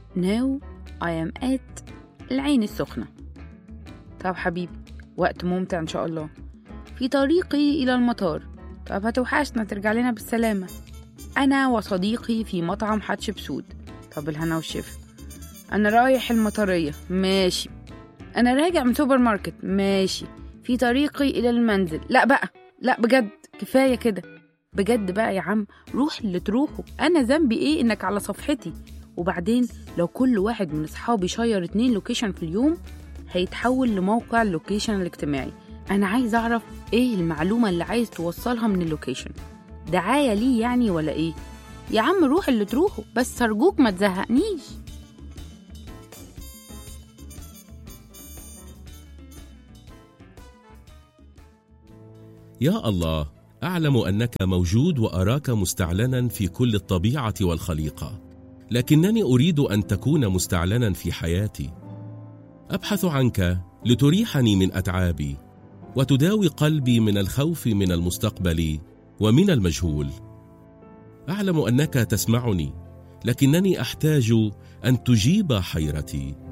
Now I am at العين السخنة طب حبيبي وقت ممتع إن شاء الله في طريقي إلى المطار طب هتوحشنا ترجع لنا بالسلامة أنا وصديقي في مطعم حتشبسوت طب الهنا والشفا أنا رايح المطرية ماشي أنا راجع من سوبر ماركت ماشي في طريقي إلى المنزل لا بقى لا بجد كفاية كده بجد بقى يا عم روح اللي تروحه أنا ذنبي إيه إنك على صفحتي وبعدين لو كل واحد من أصحابي شير اتنين لوكيشن في اليوم هيتحول لموقع اللوكيشن الاجتماعي أنا عايز أعرف إيه المعلومة اللي عايز توصلها من اللوكيشن دعاية ليه يعني ولا إيه يا عم روح اللي تروحه بس أرجوك ما تزهقنيش يا الله اعلم انك موجود واراك مستعلنا في كل الطبيعه والخليقه لكنني اريد ان تكون مستعلنا في حياتي ابحث عنك لتريحني من اتعابي وتداوي قلبي من الخوف من المستقبل ومن المجهول اعلم انك تسمعني لكنني احتاج ان تجيب حيرتي